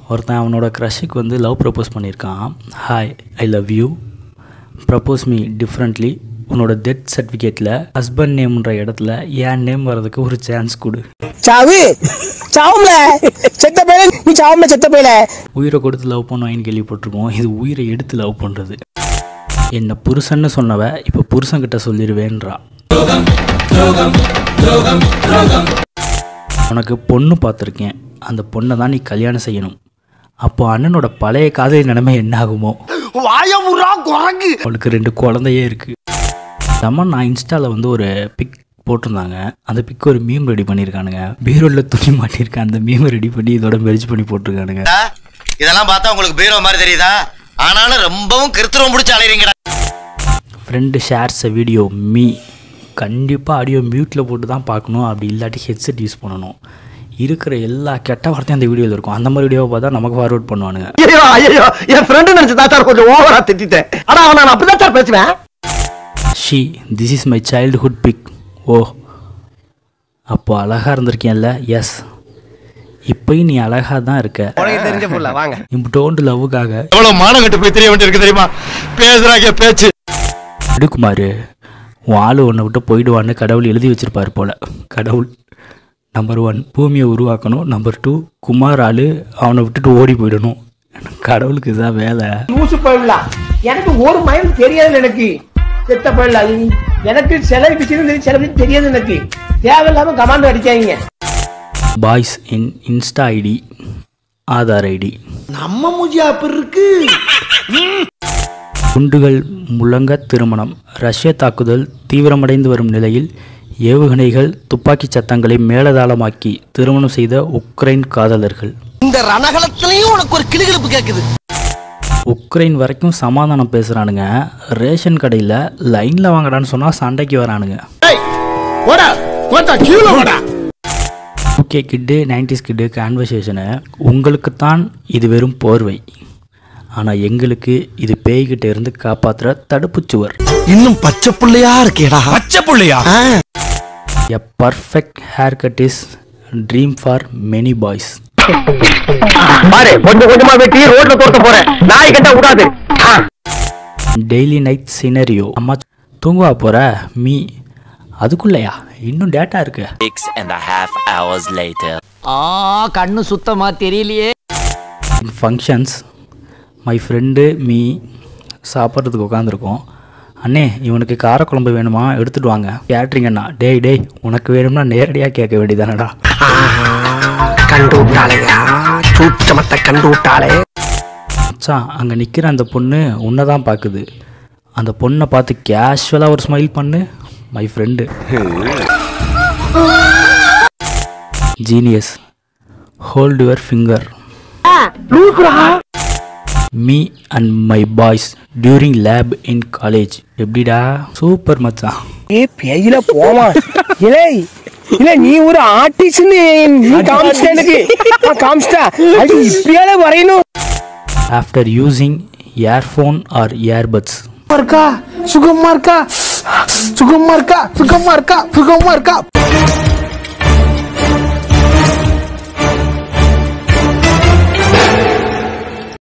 ஒருத்தன் அவனோட க்ரஷுக்கு வந்து லவ் ப்ரப்போஸ் பண்ணியிருக்கான் hi I love you propose me differently உன்னோட டெத் சர்டிஃபிகேட்டில் ஹஸ்பண்ட் நேம்ன்ற இடத்துல என் நேம் வர்றதுக்கு ஒரு சான்ஸ் கொடு சாவு சாவும்ல செத்த பையல நீ சாவும்ல செத்த பையல உயிரை கொடுத்து லவ் பண்ணுவாங்கன்னு கேள்விப்பட்டிருக்கோம் இது உயிரை எடுத்து லவ் பண்ணுறது என்ன புருஷன்னு சொன்னவ இப்போ புருஷன்கிட்ட சொல்லிடுவேன்றா உனக்கு பொண்ணு பார்த்துருக்கேன் அந்த பொண்ணை தான் நீ கல்யாணம் செய்யணும் அப்போ அண்ணனோட பழைய காதலி நிலைமை என்ன ஆகுமோ அவளுக்கு ரெண்டு குழந்தையே இருக்கு நம்ம நான் இன்ஸ்டாவில் வந்து ஒரு பிக் போட்டிருந்தாங்க அந்த பிக் ஒரு மீம் ரெடி பண்ணியிருக்கானுங்க பீரோலில் துணி மாட்டியிருக்கேன் அந்த மீம் ரெடி பண்ணி இதோட மெரிஜ் பண்ணி போட்டிருக்கானுங்க இதெல்லாம் பார்த்தா உங்களுக்கு பீரோ மாதிரி தெரியுதா ஆனாலும் ரொம்பவும் கிருத்துருவம் பிடிச்சி அலையறீங்கடா friend shares a video me கண்டிப்பாக ஆடியோ மியூட்டில் போட்டு தான் பார்க்கணும் அப்படி இல்லாட்டி ஹெட்செட் யூஸ் பண்ணணும் இருக்கிற எல்லா கெட்ட வார்த்தையும் அந்த வீடியோவில் இருக்கும் அந்த மாதிரி வீடியோவை பார்த்தா நமக்கு ஃபார்வர்ட் பண்ணுவானுங்க ஐயோ ஐயோ என் ஃப்ரெண்டு நினைச்சு தான் சார் கொஞ்சம் ஓவரா திட்டிட்டேன் ஆனா அவன் நான் அப்படிதான் சார் பேசுவேன் she this is my childhood pic oh அப்போ அழகாக இருந்திருக்கேன்ல எஸ் இப்போயும் நீ அழகாக தான் இருக்க உனக்கு தெரிஞ்ச புள்ள வாங்க இம்புட்டோண்டு லவ்வுக்காக எவ்வளவு மானம் கட்டு போய் தெரிய வேண்டியிருக்கு தெரியுமா பேசுறாங்க பேச்சு எடுக்குமாறு உன் ஆள் உன்னை விட்டு போயிடுவான்னு கடவுள் எழுதி வச்சிருப்பாரு போல கடவுள் நம்பர் ஒன் பூமியை உருவாக்கணும் நம்பர் டூ குமார் ஆள் அவனை விட்டுட்டு ஓடி போயிடணும் கடவுளுக்கு இதுதான் வேலை லூசு போயிடல எனக்கு ஒரு மைல் தெரியாது எனக்கு செத்த போயிடல எனக்கு சில விஷயம் தெரியும் சில விஷயம் தெரியாது எனக்கு தேவையில்லாம கமாண்ட் அடிக்காதீங்க boys in insta ID Aadhaar ID நம்ம மூஜியா அப்படி இருக்கு குண்டுகள் முழங்க திருமணம் ரஷ்ய தாக்குதல் தீவிரமடைந்து வரும் நிலையில் ஏவுகணைகள் துப்பாக்கிச் சத்தங்களை மேலதாளமாக்கி திருமணம் செய்த உக்ரைன் காதலர்கள் இந்த ரணகலத்திலையும் உனக்கு ஒரு கிளுகிழப்பு கேக்குது உக்ரைன் வரைக்கும் சமாதானம் பேசுகிறானுங்க ரேஷன் கடையில் லைனில் வாங்கடான்னு சொன்னால் சண்டைக்கு வரானுங்க ஓகே கிட்டு நைன்டிஸ் கிட்டு கான்வர்சேஷனு உங்களுக்குத்தான் இது வெறும் போர்வை ஆனால் எங்களுக்கு இது பேய்கிட்ட இருந்து காப்பாற்றுற தடுப்புச் சுவர் இன்னும் பச்சை புள்ளையா இருக்கேடா பச்சை புள்ளையா a perfect haircut is dream for many boys பாரு கொஞ்சம் கொஞ்சமா வெட்டி ரோட்ல தோர்த்த போறேன் நாய் கட்ட விடாது டெய்லி நைட் சினரியோ அம்மா தூங்குவா போகிற மீ அதுக்குள்ளையா இன்னும் டேட்டா இருக்கு Six and a half hours later. ஆ கண்ணு சுத்தமா தெரியலையே ஃபங்க்ஷன்ஸ் மை ஃப்ரெண்டு மீ சாப்பிட்றதுக்கு உட்காந்துருக்கோம் அண்ணே இவனுக்கு காரக்குழம்பு வேணுமா எடுத்துட்டு வாங்க கேட்ரிங் அண்ணா டேய் டேய் உனக்கு வேணும்னா நேரடியாக கேட்க வேண்டியதானடா கண்டு விட்டாளையா சூச்சமத்தை கண்டு விட்டாளே மச்சான் அங்கே நிற்கிற அந்த பொண்ணு உன்னை தான் பார்க்குது அந்த பொண்ணை பார்த்து கேஷுவலாக ஒரு ஸ்மைல் பண்ணு my friend genius hold your finger me and my boys during lab in college எப்படிடா சூப்பர் மச்சான் ஏ பேயில போமா இலே இல்ல நீ ஒரு ஆர்டிஸ்ட் நீ காமிச்சிட்ட எனக்கு நான் காமிச்சிட்டா அது இப்பயால வரையணும் after using earphone or earbuds இருக்கா சுகமா இருக்கா சுகமா இருக்கா சுகமா இருக்கா சுகமா இருக்கா